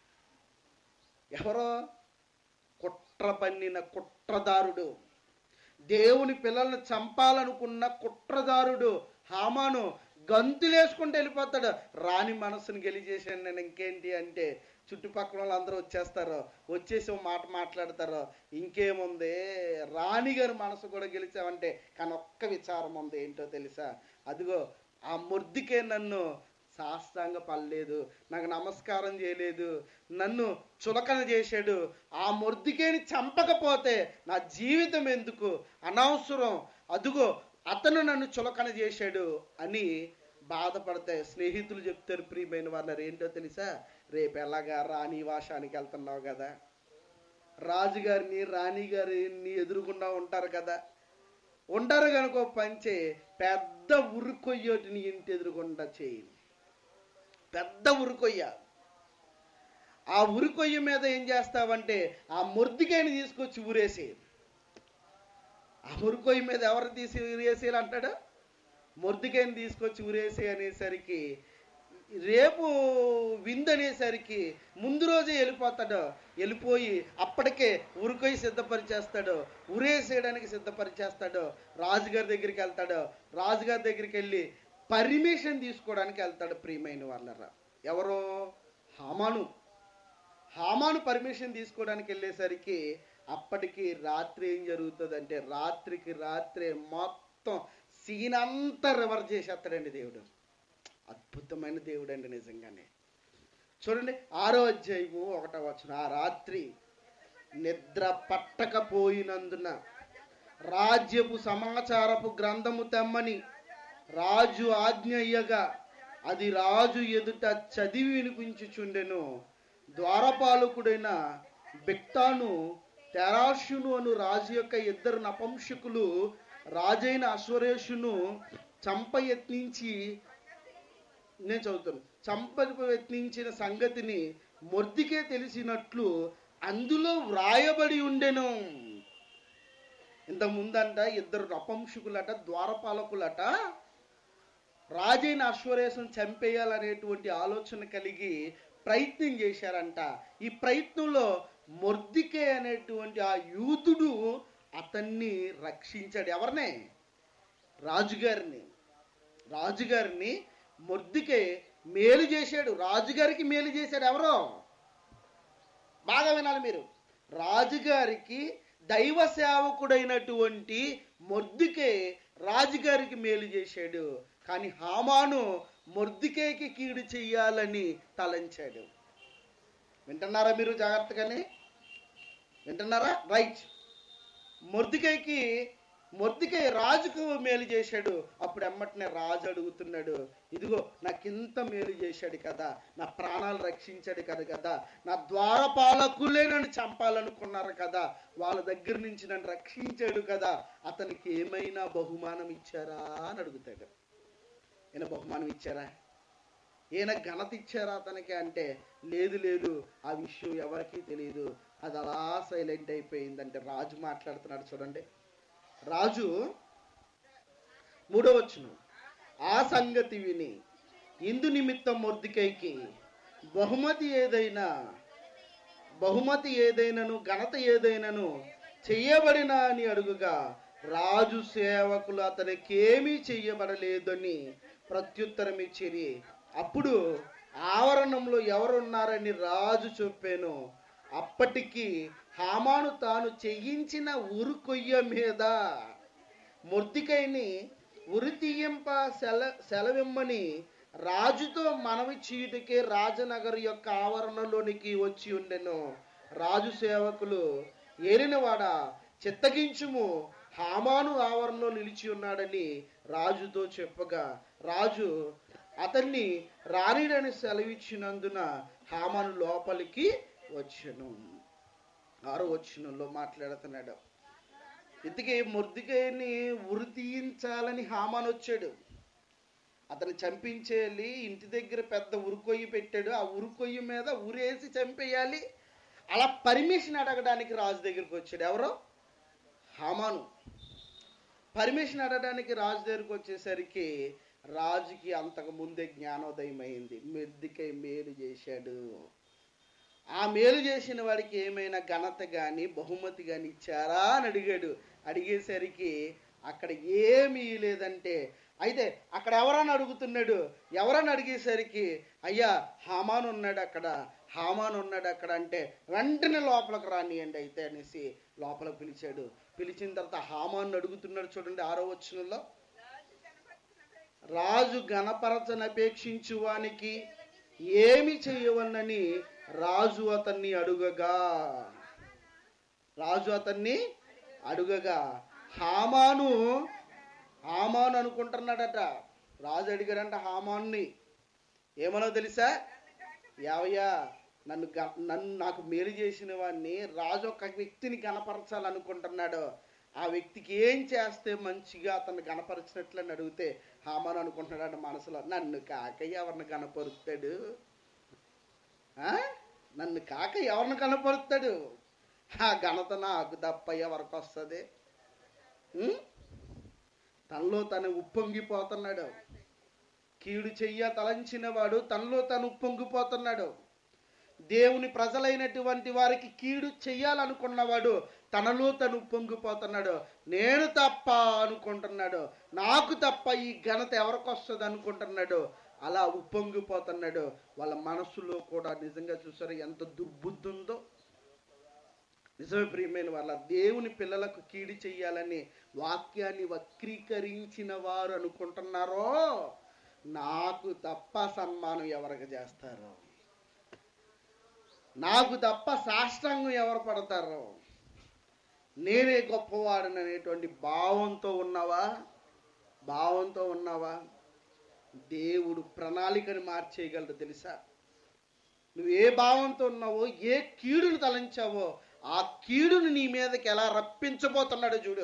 ఎవరో కుట్ర పన్నిన కుట్రదారుడు దేవుని పిల్లల్ని చంపాలనుకున్న కుట్రదారుడు హామాను గంతులేసుకుంటూ వెళ్ళిపోతాడు రాణి మనసును గెలిచేసాను నేను ఇంకేంటి అంటే చుట్టుపక్కల వాళ్ళందరూ వచ్చేస్తారు వచ్చేసి ఓ మాట మాట్లాడతారు ఇంకేముంది రాణి గారి మనసు కూడా గెలిచావంటే కానీ ఒక్క విచారం ఉంది ఏంటో తెలుసా అదిగో ఆ ముర్దికే నన్ను సాష్టాంగ పడలేదు నాకు నమస్కారం చేయలేదు నన్ను చులకన చేశాడు ఆ ముర్దికేని చంపకపోతే నా జీవితం ఎందుకు అనవసరం అదుగో అతను నన్ను చులకన చేశాడు అని బాధపడితే స్నేహితులు చెప్తారు ప్రియమైన వారు ఏంటో తెలుసా రేపు ఎలాగా రాణి వాసానికి వెళ్తున్నావు కదా రాజుగారిని రాణి గారిని ఎదురుగుండా ఉంటారు కదా ఉంటారు కనుక ఓ పంచే పెద్ద ఉరుకొయ్యోటిని ఇంటి ఎదురుగుండా చేయి పెద్ద ఉరుకొయ్య ఆ ఉరుకొయ్య మీద ఏం చేస్తావంటే ఆ ముర్దికాయని తీసుకొచ్చి ఊరేసి ఆ ఉరుకొయ్య మీద ఎవరు తీసి ఊరేసేయాలి అంటాడు ముర్దికాయని తీసుకొచ్చి ఊరేసి అనేసరికి రేపు విందు అనేసరికి ముందు రోజే వెళ్ళిపోతాడు వెళ్ళిపోయి అప్పటికే ఉరికొయ్యి సిద్ధపరిచేస్తాడు ఉరేసేయడానికి సిద్ధపరిచేస్తాడు రాజుగారి దగ్గరికి వెళ్తాడు రాజుగారి దగ్గరికి వెళ్ళి పర్మిషన్ తీసుకోవడానికి వెళ్తాడు ప్రియమైన వాళ్ళరా ఎవరో హామాను హామాను పర్మిషన్ తీసుకోవడానికి వెళ్ళేసరికి అప్పటికి రాత్రి ఏం జరుగుతుందంటే రాత్రికి రాత్రే మొత్తం సీన్ అంతా రివర్ చేసేస్తాడండి దేవుడు అద్భుతమైన దేవుడు అండి నిజంగానే చూడండి ఆరో అధ్యాయము ఒకటో వచ్చిన ఆ రాత్రి నిద్ర పట్టకపోయినందున రాజ్యపు సమాచారపు గ్రంథము తెమ్మని రాజు ఆజ్ఞ ఇయ్యగా అది రాజు ఎదుట చదివి వినిపించుచుండెను ద్వారపాలకుడైన బిక్తాను తెరాషును అను రాజు యొక్క ఇద్దరు నపంసకులు రాజైన అశ్వరేషును చంప యత్నించి నేను చదువుతాను చంప యత్నించిన సంగతిని మొర్దికే తెలిసినట్లు అందులో వ్రాయబడి ఉండెను ఇంత ముందంట ఇద్దరు నపంసకులట ద్వారపాలకులట రాజైన అశ్వరేశం చంపేయాలనేటువంటి ఆలోచన కలిగి ప్రయత్నం చేశారంట ఈ ప్రయత్నంలో మొర్దికే అనేటువంటి ఆ యూదుడు అతన్ని రక్షించాడు ఎవరినే రాజుగారిని రాజుగారిని మొర్దికే మేలు చేశాడు రాజుగారికి మేలు చేశాడు ఎవరో బాగా వినాలి మీరు రాజుగారికి దైవ సేవకుడైనటువంటి మొర్దికే రాజుగారికి మేలు చేశాడు కానీ హామాను మొర్దికేకి కీడు చెయ్యాలని తలంచాడు వింటున్నారా మీరు జాగ్రత్తగానే వింటున్నారా రైట్ మొర్దికైకి మొర్దికై రాజుకు మేలు చేశాడు అప్పుడు ఎమ్మటనే రాజు అడుగుతున్నాడు ఇదిగో నాకు ఇంత మేలు చేశాడు కదా నా ప్రాణాలు రక్షించాడు కదా కదా నా ద్వారపాలకులే నన్ను చంపాలనుకున్నారు కదా వాళ్ళ దగ్గర నుంచి నన్ను రక్షించాడు కదా అతనికి ఏమైనా బహుమానం ఇచ్చారా అని అడుగుతాడు ఈయన బహుమానం ఇచ్చారా ఈయన ఘనత ఇచ్చారా అతనికి అంటే లేదు లేదు ఆ విషయం ఎవరికీ తెలియదు అది అలా సైలెంట్ అయిపోయిందంటే రాజు మాట్లాడుతున్నాడు చూడండి రాజు మూడవచ్చును ఆ సంగతి విని ఇందు నిమిత్తం మొర్దికైకి బహుమతి ఏదైనా బహుమతి ఏదైనను ఘనత ఏదైనను చెయ్యబడినా అని అడుగుగా రాజు సేవకులు అతనికి ఏమీ చెయ్యబడలేదని ప్రత్యుత్తరం ఇచ్చిరి అప్పుడు ఆవరణంలో ఎవరున్నారని రాజు చెప్పాను అప్పటికి హామాను తాను చెయ్యించిన ఉరు కొయ్య మీద మొర్దికైని ఉరి తీయింప సెల సెలవిమ్మని రాజుతో మనవి చీటికి రాజనగర్ యొక్క ఆవరణలోనికి వచ్చి ఉండెను రాజు సేవకులు ఏలినవాడ చిత్తగించుము హామాను ఆవరణలో నిలిచి ఉన్నాడని రాజుతో చెప్పగా రాజు అతన్ని రానిడని సెలవిచ్చినందున హామాను లోపలికి వచ్చెను ఆరో వచ్చినంలో మాట్లాడుతున్నాడు ఇంతకీ ముర్దికైని ఉరి తీయించాలని హామాన్ వచ్చాడు అతను చంపించేయాలి ఇంటి దగ్గర పెద్ద ఉరుకొయ్యి పెట్టాడు ఆ ఉరుకొయ్యి మీద ఉరేసి చంపేయాలి అలా పర్మిషన్ అడగడానికి రాజు దగ్గరికి వచ్చాడు ఎవరో హామాను పర్మిషన్ అడగడానికి రాజు దగ్గరికి వచ్చేసరికి రాజుకి అంతకు ముందే జ్ఞానోదయం అయింది మెర్దికై మేలు చేశాడు ఆ మేలు చేసిన వాడికి ఏమైనా ఘనత కానీ బహుమతి కానీ ఇచ్చారా అని అడిగాడు అడిగేసరికి అక్కడ ఏమీ లేదంటే అయితే అక్కడ ఎవరని అడుగుతున్నాడు ఎవరని అడిగేసరికి అయ్యా హామాన్ ఉన్నాడు అక్కడ హామాన్ ఉన్నాడు అక్కడ అంటే వెంటనే లోపలికి రానియండి అయితే అనేసి లోపలికి పిలిచాడు పిలిచిన తర్వాత హామాన్ అడుగుతున్నాడు చూడండి ఆరో వచనంలో రాజు గణపరచని అపేక్షించు వానికి ఏమి చేయవలనని రాజు అతన్ని అడుగగా రాజు అతన్ని అడుగగా హామాను హామాను అనుకుంటున్నాడట రాజు అడిగాడంట హామాన్ని ఏమనో తెలుసా యావయ్యా నన్ను గ- నన్ను నాకు మేలు చేసిన వాడిని రాజు ఒక వ్యక్తిని గణపరచాలనుకుంటున్నాడు ఆ వ్యక్తికి ఏం చేస్తే మంచిగా అతన్ని గణపరిచినట్లు అని అడిగితే హామాను అనుకుంటున్నాడు మనసులో నన్ను కాక ఎవరిని గణపరుస్తాడు ఆ? నన్ను కాక ఎవరిని కనపరుస్తాడు ఆ ఘనత నాకు తప్ప ఎవరికి వస్తుంది ఉం? తనలో తను ఉప్పొంగిపోతున్నాడు కీడు చెయ్య తలంచిన వాడు తనలో తను ఉప్పొంగిపోతున్నాడు దేవుని ప్రజలైనటువంటి వారికి కీడు చెయ్యాలనుకున్నవాడు తనలో తను ఉప్పొంగిపోతున్నాడు నేను తప్ప అనుకుంటున్నాడు నాకు తప్ప ఈ ఘనత ఎవరికి వస్తుంది అనుకుంటున్నాడు అలా ఉప్పొంగిపోతున్నాడు వాళ్ళ మనసులో కూడా నిజంగా చూసారు ఎంత దుర్బుద్ధి ఉందో నిజమే ప్రియమైన వాళ్ళ దేవుని పిల్లలకు కీడి చెయ్యాలని వాక్యాన్ని వక్రీకరించిన వారు అనుకుంటున్నారో నాకు తప్ప సన్మానం ఎవరికి చేస్తారో నాకు తప్ప సాష్టాంగం ఎవరు పడతారో నేనే గొప్పవాడని అనేటువంటి భావంతో ఉన్నావా భావంతో ఉన్నావా దేవుడు ప్రణాళికను మార్చేయగలడు తెలుసా నువ్వు ఏ భావంతో ఉన్నావో ఏ కీడును తలంచావో ఆ కీడును నీ మీదకి ఎలా రప్పించబోతున్నాడో చూడు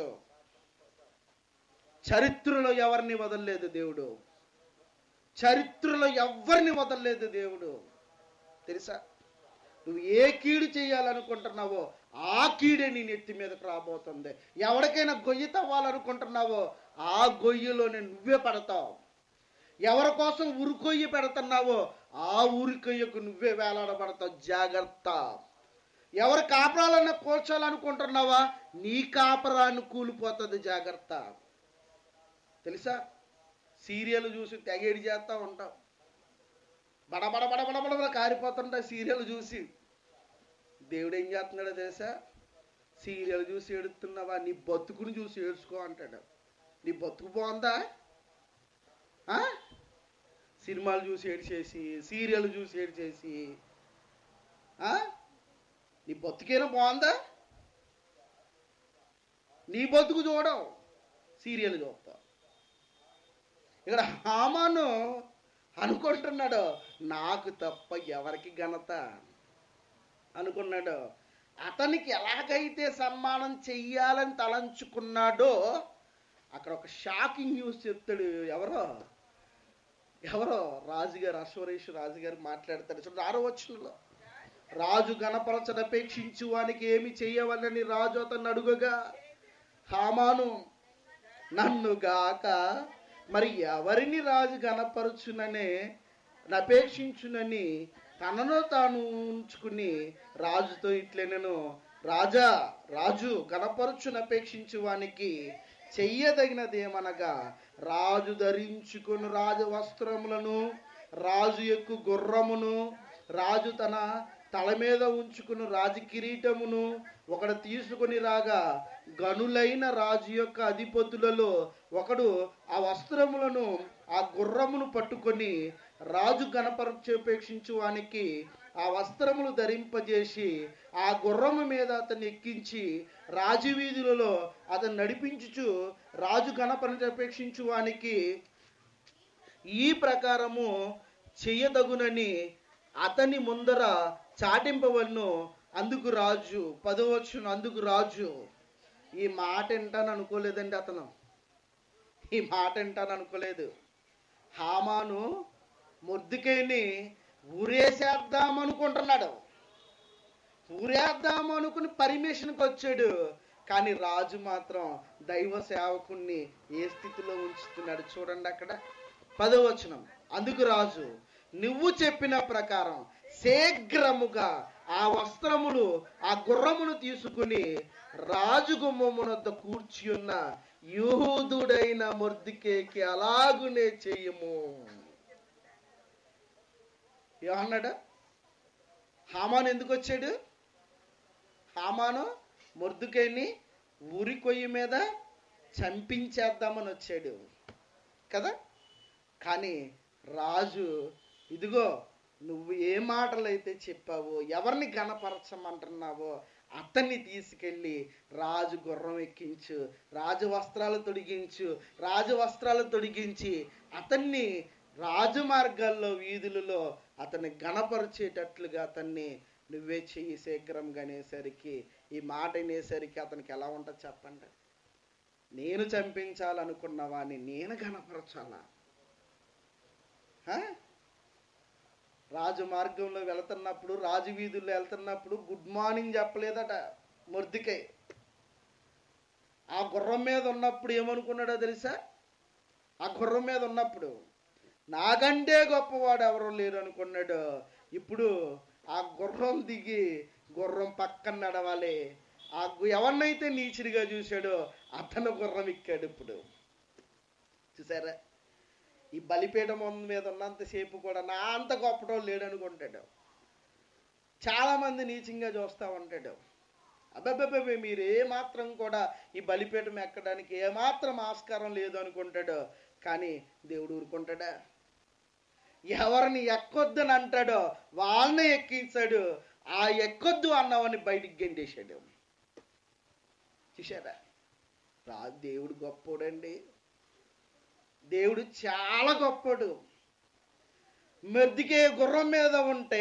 చరిత్రలో ఎవరిని వదలలేదు దేవుడు చరిత్రలో ఎవరిని వదలలేదు దేవుడు తెలుసా నువ్వు ఏ కీడు చేయాలనుకుంటున్నావో ఆ కీడే నీ నెత్తి మీదకి రాబోతుంది ఎవరికైనా గొయ్యి తవ్వాలనుకుంటున్నావో ఆ గొయ్యిలోనే నువ్వే పడతావు ఎవరి కోసం ఉరుకొయ్యి పెడుతున్నావో ఆ ఉరికొయ్యకు నువ్వే వేలాడబడతావు జాగ్రత్త ఎవరి కాపరాలన్నా కూర్చోాలనుకుంటున్నావా నీ కాపరాన్ని కూలిపోతుంది జాగ్రత్త తెలుసా సీరియల్ చూసి తెగేడి చేస్తూ ఉంటాం బడబడ బడబడ బడబడ కారిపోతుంటా సీరియల్ చూసి దేవుడు ఏం చేస్తున్నాడో తెలుసా సీరియల్ చూసి ఏడుస్తున్నావా నీ బతుకుని చూసి ఏడ్చుకో అంటాడు నీ బతుకు బాగుందా ఆ? సినిమాలు చూసి ఏడ్చేసి సీరియల్ చూసి ఏడ్చేసి ఆ? నీ బతుకేనా బాగుందా నీ బతుకు చూడవు సీరియల్ చూస్తావు ఇక్కడ హామాను అనుకుంటున్నాడు నాకు తప్ప ఎవరికి ఘనత అనుకున్నాడు అతనికి ఎలాగైతే సన్మానం చెయ్యాలని తలంచుకున్నాడో అక్కడ ఒక షాకింగ్ న్యూస్ చెప్తాడు ఎవరో ఎవరో రాజుగారు అశ్వరేష్ రాజుగారు మాట్లాడతాడు చూడండి ఆరో వచనంలో రాజు గణపరచను అపేక్షించు వానికి ఏమి చెయ్యవలని రాజు అతన్ని అడుగగా హామాను నన్ను గాక మరి ఎవరిని రాజు గణపరచుననే నపేక్షించునని తనను తాను ఉంచుకుని రాజుతో ఇట్లనెను రాజా రాజు గణపరచునపేక్షించు వానికి చెయ్యదగినదేమనగా రాజు ధరించుకుని రాజు వస్త్రములను రాజు ఎక్కు గుర్రమును రాజు తన తల మీద ఉంచుకుని రాజు కిరీటమును ఒకడు తీసుకొని రాగా గనులైన రాజు యొక్క అధిపతులలో ఒకడు ఆ వస్త్రములను ఆ గుర్రమును పట్టుకొని రాజు గణపరచేపేక్షించు వానికి ఆ వస్త్రములు ధరింపజేసి ఆ గుర్రము మీద అతన్ని ఎక్కించి రాజవీధులలో అతను నడిపించుచు రాజు గణపరచేపేక్షించు వానికి ఈ ప్రకారము చెయ్యదగునని అతని ముందర చాటింపవలను అందుకు రాజు పదవచ్చును అందుకు రాజు ఈ మాట వింటాను అనుకోలేదండి అతను ఈ మాట వింటాను అనుకోలేదు హామాను ముద్దుకేని ఊరేసేద్దాం అనుకుంటున్నాడు ఊరేద్దాం అనుకుని పర్మిషన్కి వచ్చాడు కానీ రాజు మాత్రం దైవ సేవకుణ్ణి ఏ స్థితిలో ఉంచుతున్నాడు చూడండి అక్కడ పదవచనం అందుకు రాజు నువ్వు చెప్పిన ప్రకారం శీఘ్రముగా ఆ వస్త్రములు ఆ గుర్రమును తీసుకుని రాజు గుమ్మమునొద్ద కూర్చున్న యూదుడైన మొర్దికేకి అలాగునే చెయ్యము ఏమన్నాడు హామాను ఎందుకు వచ్చాడు హామాను మొర్దుకైని ఊరి కొయ్యి మీద చంపించేద్దామని వచ్చాడు కదా కానీ రాజు ఇదిగో నువ్వు ఏ మాటలైతే చెప్పావో ఎవరిని గణపరచమంటున్నావో అతన్ని తీసుకెళ్ళి రాజు గుర్రం ఎక్కించు రాజు వస్త్రాలు తొడిగించు రాజు వస్త్రాలు తొడిగించి అతన్ని రాజు మార్గాల్లో వీధులలో అతన్ని గణపరిచేటట్లుగా అతన్ని నువ్వే చెయ్యి శీఘ్రంగా అనేసరికి ఈ మాట అనేసరికి అతనికి ఎలా ఉంటుంది చెప్పండి నేను చంపించాలనుకున్న వాడిని నేను గణపరచాలా హ? రాజు మార్గంలో వెళ్తున్నప్పుడు రాజు వీధుల్లో వెళ్తున్నప్పుడు గుడ్ మార్నింగ్ చెప్పలేదట మొర్దికై ఆ గుర్రం మీద ఉన్నప్పుడు ఏమనుకున్నాడో తెలుసా ఆ గుర్రం మీద ఉన్నప్పుడు నాకంటే గొప్పవాడు ఎవరో లేరు అనుకున్నాడు ఇప్పుడు ఆ గుర్రం దిగి గుర్రం పక్కన నడవాలి ఆ గు- ఎవరినైతే నీచుడిగా చూశాడో అతను గుర్రం ఎక్కాడు ఇప్పుడు చూసారా ఈ బలిపీఠం మీద ఉన్నంతసేపు కూడా నా అంత గొప్పటో లేడు అనుకుంటాడు చాలా మంది నీచంగా చూస్తూ ఉంటాడు అబ్బాబ్బాబ్బే మీరు ఏమాత్రం కూడా ఈ బలిపీఠం ఎక్కడానికి ఏమాత్రం ఆస్కారం లేదు అనుకుంటాడు కానీ దేవుడు ఊరుకుంటాడా ఎవరిని ఎక్కొద్దని అంటాడో వాళ్ళని ఎక్కించాడు ఆ ఎక్కొద్దు అన్నవాడిని బయటికి గెండేశాడు చూశారా రా దేవుడు గొప్పోడండి దేవుడు చాలా గొప్పడు మెద్దికే గుర్రం మీద ఉంటే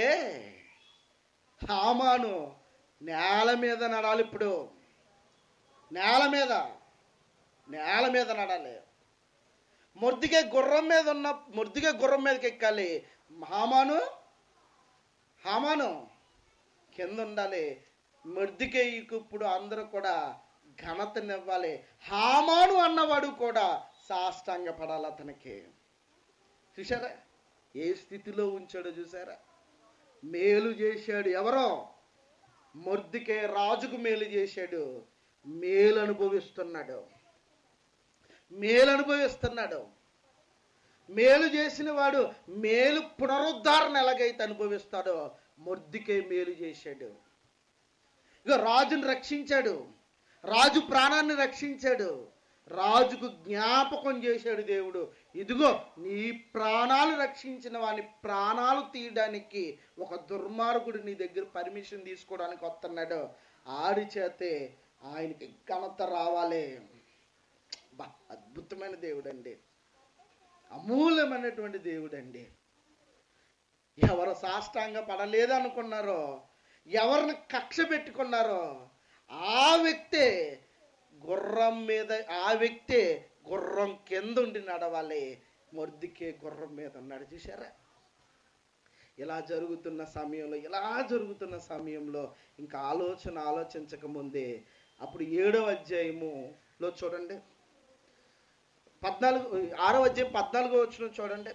హామాను నేల మీద నడాలి ఇప్పుడు నేల మీద నేల మీద నడాలి ముర్దికే గుర్రం మీద ఉన్న ముర్దికే గుర్రం మీదకి ఎక్కాలి హామాను హామాను కింద ఉండాలి ముర్దికేయుకు ఇప్పుడు అందరూ కూడా ఘనతనివ్వాలి హామాను అన్నవాడు కూడా సాష్టాంగ పడాలి అతనికి చూసారా ఏ స్థితిలో ఉంచాడో చూసారా మేలు చేశాడు ఎవరో మొర్దికే రాజుకు మేలు చేశాడు మేలు అనుభవిస్తున్నాడు మేలు అనుభవిస్తున్నాడు మేలు చేసిన వాడు మేలు పునరుద్ధరణ ఎలాగైతే అనుభవిస్తాడో మొర్దికే మేలు చేశాడు ఇక రాజుని రక్షించాడు రాజు ప్రాణాన్ని రక్షించాడు రాజుకు జ్ఞాపకం చేశాడు దేవుడు ఇదిగో నీ ప్రాణాలు రక్షించిన వాని ప్రాణాలు తీయడానికి ఒక దుర్మార్గుడు నీ దగ్గర పర్మిషన్ తీసుకోవడానికి వస్తున్నాడు ఆడి చేతే ఆయనకి ఘనత రావాలి బా అద్భుతమైన దేవుడు అండి అమూల్యమైనటువంటి దేవుడు అండి ఎవరు సాష్టాంగ పడలేదనుకున్నారో ఎవరిని కక్ష పెట్టుకున్నారో ఆ వ్యక్తే గుర్రం మీద ఆ వ్యక్తే గుర్రం కింద ఉండి నడవాలి మొర్దికే గుర్రం మీద ఉన్నాడు చూసారా ఇలా జరుగుతున్న సమయంలో ఇలా జరుగుతున్న సమయంలో ఇంకా ఆలోచన ఆలోచించక ముందే అప్పుడు ఏడవ అధ్యాయములో చూడండి పద్నాలుగు ఆరో అధ్యాయం పద్నాలుగో వచ్చిన చూడండి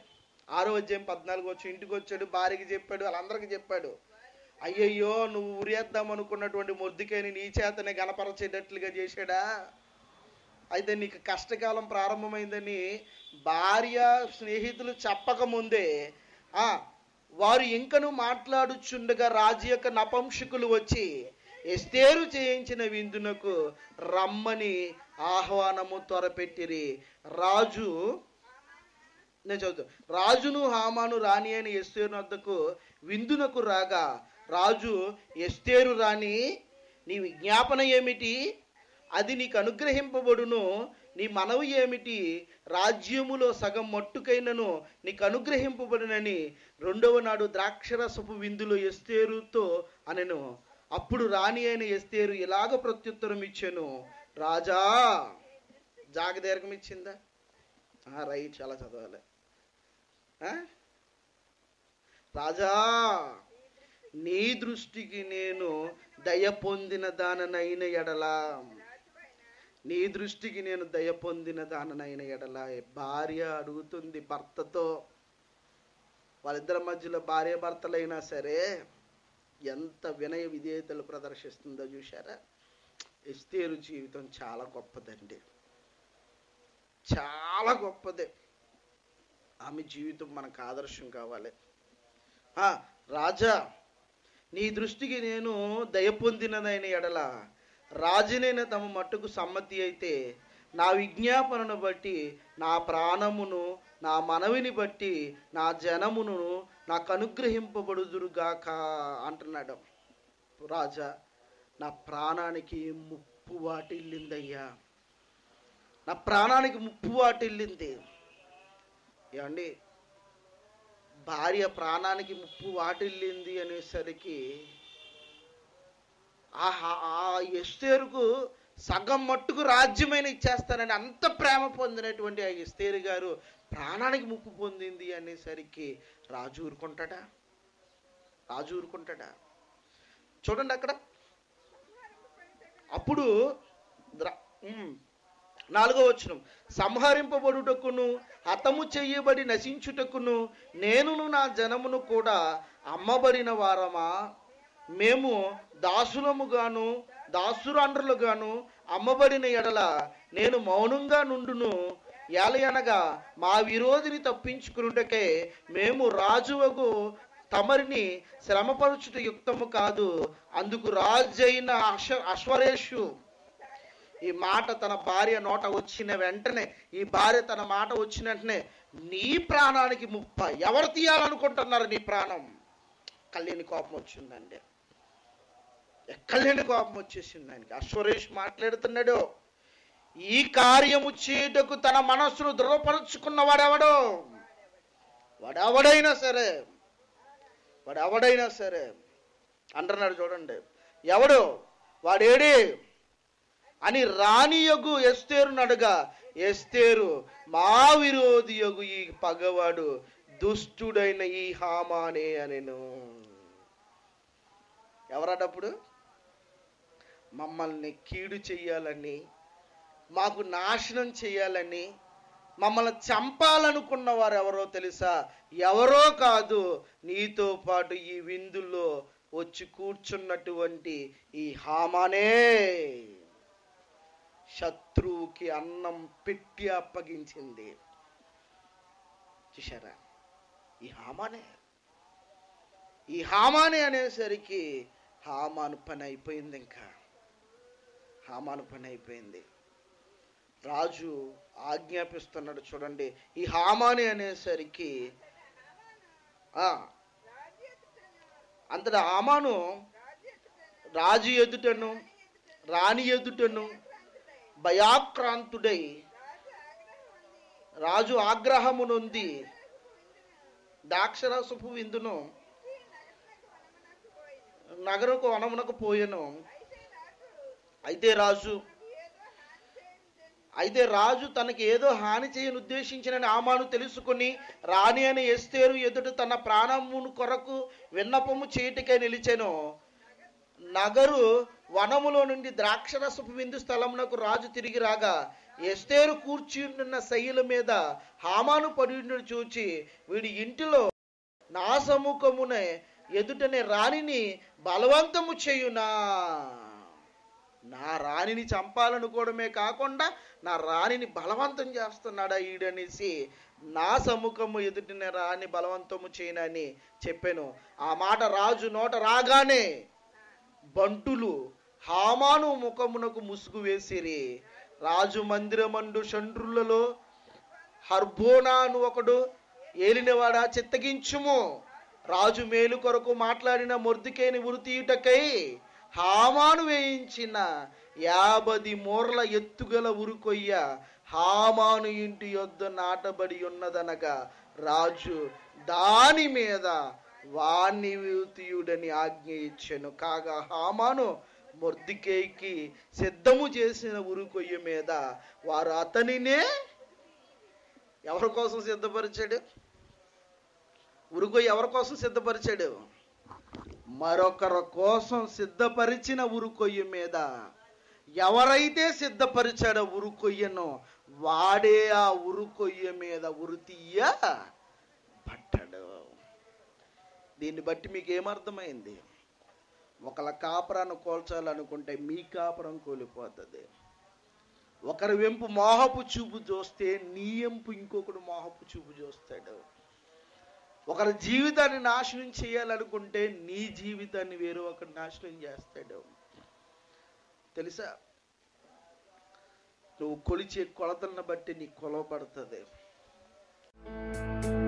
ఆరో అధ్యాయం పద్నాలుగు వచ్చి ఇంటికి వచ్చాడు భార్యకి చెప్పాడు వాళ్ళందరికీ చెప్పాడు అయ్యయ్యో నువ్వు ఉరేద్దాం అనుకున్నటువంటి మొద్దుకైని నీ చేతనే గణపరచేటట్లుగా చేశాడా అయితే నీకు కష్టకాలం ప్రారంభమైందని భార్య స్నేహితులు చెప్పకముందే ఆ, వారు ఇంకను మాట్లాడుచుండగా రాజు యొక్క నపంసకులు వచ్చి ఎస్తేరు చేయించిన విందునకు రమ్మని ఆహ్వానము త్వరపెట్టిరి రాజు నేను చదువుతా రాజును హామాను రాణి అయిన ఎస్తేరు వద్దకు విందునకు రాగా రాజు ఎస్తేరు రాణి నీ విజ్ఞాపన ఏమిటి అది నీకు అనుగ్రహింపబడును నీ మనవి ఏమిటి రాజ్యములో సగం మట్టుకైనను నీకు అనుగ్రహింపబడునని రెండవ నాడు ద్రాక్షరసపు విందులో ఎస్తేరుతో అనెను అప్పుడు రాణి అయిన ఎస్తేరు ఇలాగ ప్రత్యుత్తరం ఇచ్చాను రాజా జాగదీర్ఘం ఇచ్చిందా ఆ, రైట్ చాలా చదవాలి ఆ? రాజా నీ దృష్టికి నేను దయ పొందిన దాననైన ఎడలా నీ దృష్టికి నేను దయ పొందిన దాననైన ఎడల భార్య అడుగుతుంది భర్తతో వాళ్ళిద్దరి మధ్యలో భార్య భర్తలైనా సరే ఎంత వినయ విధేయతలు ప్రదర్శిస్తుందో చూశారా ఎస్తేరు జీవితం చాలా గొప్పదండి చాలా గొప్పదే ఆమె జీవితం మనకు ఆదర్శం కావాలి ఆ, రాజా నీ దృష్టికి నేను దయ పొందినదైన ఎడల రాజునైన తమ మట్టుకు సమ్మతి అయితే నా విజ్ఞాపనను బట్టి నా ప్రాణమును నా మనవిని బట్టి నా జనమును నాకు అనుగ్రహింపబడుదురుగాక అంటున్నాడు రాజా నా ప్రాణానికి ముప్పు వాటిల్లిందయ్యా నా ప్రాణానికి ముప్పు వాటిల్లింది ఏమండి భార్య ప్రాణానికి ముప్పు వాటిల్లింది అనేసరికి ఆహా ఆ ఎస్తేరుకు సగం మట్టుకు రాజ్యమైన ఇచ్చేస్తానని అంత ప్రేమ పొందినటువంటి ఆ ఎస్తేరు గారు ప్రాణానికి ముప్పు పొందింది అనేసరికి రాజు ఊరుకుంటాడా రాజు ఊరుకుంటాడా చూడండి అక్కడ అప్పుడు ద్ర- ఉమ్, నాలుగో వచనం సంహరింపబడుటకును హతము చెయ్యబడి నశించుటకును నేనును నా జనమును కూడా అమ్మబడిన వారమా మేము దాసులముగాను దాసురాండ్రులుగాను అమ్మబడిన ఎడల నేను మౌనంగా నుండును ఏలయనగా మా విరోధిని తప్పించుకున్నటకే మేము రాజువగు తమరిని శ్రమపరచుట యుక్తము కాదు అందుకు రాజైన అశ్వ అశ్వరేషు ఈ మాట తన భార్య నోట వచ్చిన వెంటనే ఈ భార్య తన మాట వచ్చిన వెంటనే నీ ప్రాణానికి ముప్ప ఎవరు తీయాలనుకుంటున్నారు నీ ప్రాణం కళ్యాణి కోపం వచ్చిందండి ఎక్కలేని కోపం వచ్చేసింది ఆయనకి అశ్వరేష్ మాట్లాడుతున్నాడు ఈ కార్యము చేయటకు తన మనస్సును దృఢపరుచుకున్న వాడెవడో వాడెవడైనా సరే వాడెవడైనా సరే అంటున్నాడు చూడండి ఎవడు వాడేడి అని రాణియగు ఎస్తేరు నడగా ఎస్తేరు మా విరోధి యొగు ఈ పగవాడు దుష్టుడైన ఈ హామానే అనెను ఎవరటప్పుడు మమ్మల్ని కీడు చెయ్యాలని మాకు నాశనం చేయాలని మమ్మల్ని చంపాలనుకున్న వారు ఎవరో తెలుసా ఎవరో కాదు నీతో పాటు ఈ విందులో వచ్చి కూర్చున్నటువంటి ఈ హామానే శత్రువుకి అన్నం పెట్టి అప్పగించింది చూశారా ఈ హామానే ఈ హామానే అనేసరికి హామాను పని అయిపోయింది ఇంకా హామాను పని అయిపోయింది రాజు ఆజ్ఞాపిస్తున్నాడు చూడండి ఈ హామాని అనేసరికి ఆ, అంతటా హామాను రాజు ఎదుటను రాణి ఎదుటను భయాక్రాంతుడై రాజు ఆగ్రహము నొంది దాక్షరసపు విందును నగరకు వనమునకు పోయెను అయితే రాజు అయితే రాజు తనకి ఏదో హాని చేయని ఉద్దేశించిన ఆమాను తెలుసుకుని రాణి అని ఎస్తేరు ఎదుట తన ప్రాణమును కొరకు విన్నపము చేయుటకై నిలిచెను నగరు వనములో నుండి ద్రాక్షరసపు విందు స్థలమునకు రాజు తిరిగి రాగా ఎస్తేరు కూర్చున్న శైల మీద హామాను పడి చూచి వీడి ఇంటిలో నా సముఖమునే ఎదుటనే రాణిని బలవంతము చేయునా నా రాణిని చంపాలనుకోవడమే కాకుండా నా రాణిని బలవంతం చేస్తున్నాడా ఈడనేసి నా సముఖము ఎదుటిన రాణి బలవంతము చేయనని చెప్పాను ఆ మాట రాజు నోట రాగానే బంటులు హామాను ముఖమునకు ముసుగు వేసిరి రాజు మందిరమండు షండ్రులలో హర్బోనా అను ఒకడు ఏలినవాడా చిత్తగించుము రాజు మేలు కొరకు మాట్లాడిన మొర్దికేని ఉరితీయుటకై హామాను వేయించిన యాభది మూరల ఎత్తుగల ఉరుకొయ్య హామాను ఇంటి యొద్ద నాటబడి ఉన్నదనగా రాజు దాని మీద వాణ్ణి వితీయుడని ఆజ్ఞ ఇచ్చెను కాగా హామాను మొర్దికేకి సిద్ధము చేసిన ఉరుకొయ్య మీద వారు అతనినే ఎవరి కోసం సిద్ధపరిచాడు ఉరుకొయ్య ఎవరి కోసం సిద్ధపరిచాడు మరొకరి కోసం సిద్ధపరిచిన ఉరుకొయ్య మీద ఎవరైతే సిద్ధపరిచాడో ఉరుకొయ్యను వాడే ఆ ఉరుకొయ్య మీద ఉరితీయ పట్టాడు దీన్ని బట్టి మీకు ఏమర్థమైంది ఒకళ్ళ కాపురాన్ని కోల్చాలనుకుంటే మీ కాపురం కూలిపోతుంది ఒకరి వెంపు మోహపు చూపు చూస్తే నీ ఎంపు ఇంకొకడు మోహపు చూపు చూస్తాడు ఒకరి జీవితాన్ని నాశనం చేయాలనుకుంటే నీ జీవితాన్ని వేరే ఒకటి నాశనం చేస్తాడు తెలుసా నువ్వు కొలిచే కొలతలను బట్టి నీ కొలవబడుతుంది